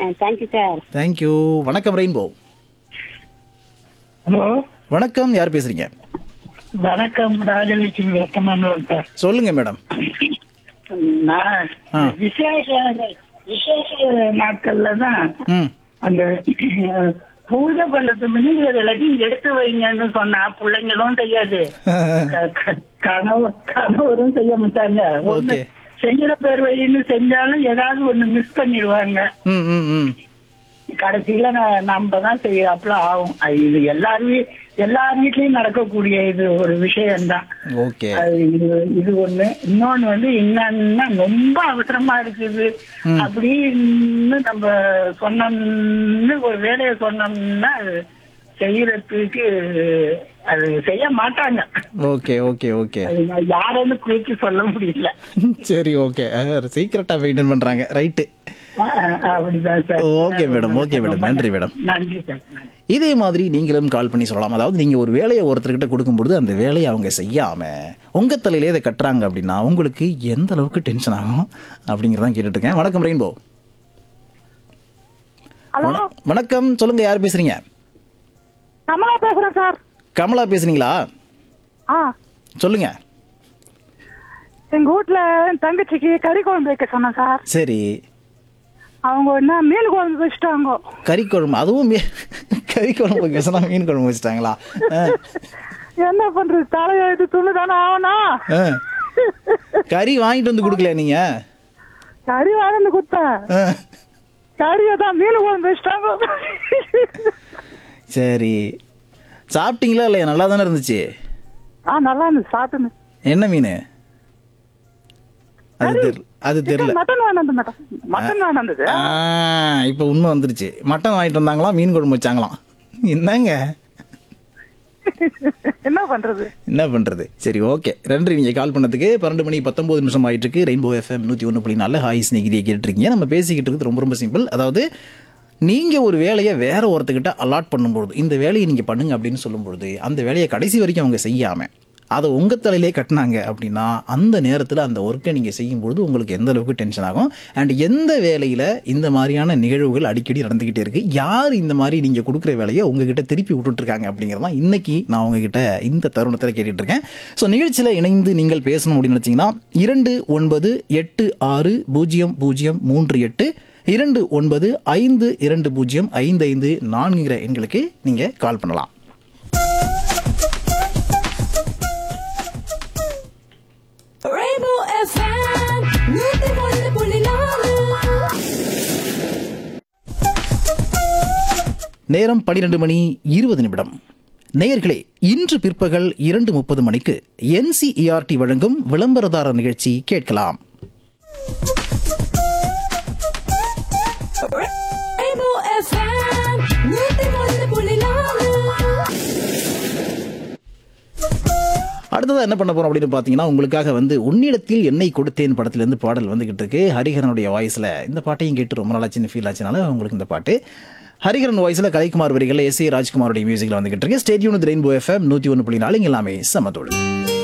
Thank you sir thank you வணக்கம் rainbow hello வணக்கம் யார் பேசுறீங்க வணக்கம் ராஜலட்சுமி வெக்கமானவர் சார் சொல்லுங்க மேடம் நான் ஆ. விசேஷ விசேஷ நாட்கள்ல தான் ம் அந்த அஹ், பூஜை பண்றது முன்னாடி இது எல்லாத்தையும் எடுத்து வைங்கன்னு சொன்னா பிள்ளைங்களும் செய்யாது க- க- கணவர் கணவரும் செய்ய மாட்டாங்க ஒண்ணு Okay. செய்யற பேர் வழின்னு செஞ்சாலும் ஏதாவது ஒண்ணு மிஸ் பண்ணிடுவாங்க ம் ம் ம் கடைசியில ந- நம்ம தான் செய்யறாப்புல ஆகும் அது இது எல்லார் வீ எல்லார் வீட்லயும் நடக்கக்கூடிய இது ஒரு விஷயம்தான் ஓகே அது இது இது ஒண்ணு இன்னொன்னு வந்து என்னன்னா ரொம்ப அவசரமா இருக்குது அப்படின்னு நம்ம சொன்னோம்னு ஒரு வேலையை சொன்னோம்னா அது செய்யறதுக்கு அது செய்ய மாட்டாங்க ஓகே ஓகே ஓகே அது நான் யாருன்னு குறிச்சு சொல்ல முடியல சரி ஓகே சீக்கிரட்டா மெயின்டைன் பண்றாங்க ரைட்டு ஆ, ஆ, அப்படிதான் sir Okay, madam. Okay, madam. நன்றி, madam. நன்றி சார் நன்றி. இதே மாதிரி நீங்களும் கால் பண்ணி சொல்லலாம் அதாவது நீங்க ஒரு வேலையை ஒருத்தர்கிட்ட கொடுக்கும்பொழுது அந்த வேலையை அவங்க செய்யாம உங்க தலையிலே இதை கட்டுறாங்க அப்படின்னா உங்களுக்கு எந்த அளவுக்கு டென்ஷன் ஆகும் அப்படிங்கிறதான் கேட்டுட்டு இருக்கேன் வணக்கம் ரெயின்போ ஹலோ வண- வணக்கம் சொல்லுங்க யார் பேசுறீங்க கமலா பேசுறேன் சார் கமலா பேசுறீங்களா ஆ சொல்லுங்க எங்க வீட்ல என் தங்கச்சிக்கு கறி குழம்பு வைக்க சொன்னேன் சார் சரி அவங்க என்ன மீன் குழம்பு வச்சுட்டாங்க கறி குழம்பு அதுவும் மீ- கறி குழம்பு பேசினா மீன் குழம்பு வச்சுட்டாங்களா ஆ, என்ன பண்றது தலையெழுத்து துணி தானே ஆகணும் ஆ. கறி வாங்கிட்டு வந்து கொடுக்கல நீங்க கறி வாங்கி கொடுத்தேன் ஆ. கறியை தான் மீன் குழம்பு வச்சுட்டாங்க சரி சாப்பிட்டீங்களா இல்லையா நல்லா தானே இருந்துச்சு ஆ நல்லா இருந்துச்சு சாப்பிட்டுன்னு என்ன மீன் அது தெரியல அது தெரியல மட்டன் வேணாந்து மேடம் மட்டன் வேணாந்தது ஆ, இப்போ உண்மை வந்துருச்சு மட்டன் வாங்கிட்டு வந்தாங்களாம் மீன் குழம்பு வச்சாங்களாம் என்னங்க என்ன பண்றது என்ன பண்றது சரி ஓகே நன்றி நீங்க கால் பண்ணதுக்கு பன்னெண்டு மணி பத்தொன்பது நிமிஷம் ஆயிட்டு இருக்கு ரெயின்போ எஃப்எம் நூத்தி ஒன்று புள்ளி நாலு ஹாய் ஸ்நேகிதியை கேட்டுருக்கீங்க நம்ம பேசிக்கிட்டு இருக்கிறது ரொம்ப ரொம்ப சிம்பிள் அதாவது நீங்க ஒரு வேலையை வேற ஒருத்தர்கிட்ட அலாட் பண்ணும்பொழுது இந்த வேலையை நீங்க பண்ணுங்க அப்படின்னு சொல்லும்பொழுது அந்த வேலையை கடைசி வரைக்கும் அவங்க செய்யாம அதை உங்க தலையிலே கட்டினாங்க அப்படின்னா அந்த நேரத்தில் அந்த ஒர்க்கை நீங்கள் செய்யும்பொழுது உங்களுக்கு எந்த அளவுக்கு டென்ஷன் ஆகும் அண்ட் எந்த வேலையில் இந்த மாதிரியான நிகழ்வுகள் அடிக்கடி நடந்துக்கிட்டே இருக்கு யார் இந்த மாதிரி நீங்கள் கொடுக்குற வேலையை உங்ககிட்ட திருப்பி விட்டுட்டு இருக்காங்க அப்படிங்கிறதான் இன்னைக்கு நான் உங்ககிட்ட இந்த தருணத்தில் கேட்டுட்டு இருக்கேன் ஸோ நிகழ்ச்சியில் இணைந்து நீங்கள் பேசணும் அப்படின்னு நினச்சிங்கன்னா இரண்டு ஒன்பது எட்டு ஆறு பூஜ்ஜியம் பூஜ்ஜியம் மூன்று எட்டு இரண்டு ஒன்பது ஐந்து இரண்டு பூஜ்ஜியம் ஐந்து ஐந்து நான்குங்கிற எண்களுக்கு நீங்கள் கால் பண்ணலாம் Rainbow FM, நூத்தி ஒன்று புள்ளி நாலு நேரம் பன்னிரண்டு மணி இருபது நிமிடம் நேயர்களே இன்று பிற்பகல் இரண்டு முப்பது மணிக்கு என்சிஇஆர்டி வழங்கும் விளம்பரதார நிகழ்ச்சி கேட்கலாம் Rainbow FM, நூத்தி ஒன்று புள்ளி நாலு அடுத்ததாக என்ன பண்ண போறோம் அப்படின்னு பார்த்தீங்கன்னா உங்களுக்காக வந்து உன்னிடத்தில் என்னை கொடுத்தேன் படத்துலேருந்து பாடல் வந்துகிட்டு இருக்கு ஹரிஹரனுடைய வாய்ஸில் இந்த பாட்டையும் கேட்டு ரொம்ப நாளாச்சு ஃபீல் ஆச்சுனால உங்களுக்கு இந்த பாட்டு ஹரிஹரன் வாய்ஸில் கலைக்குமார் வரிகளில் எஸ் ஏ ராஜ்குமாரோடைய மியூசிக்கில் வந்துகிட்டு இருக்கு ஸ்டேடியம் ரெயின்போ எஃப்எம் நூற்றி ஒன்று புள்ளி நாலு இங்க எல்லாமே சமத்தோடு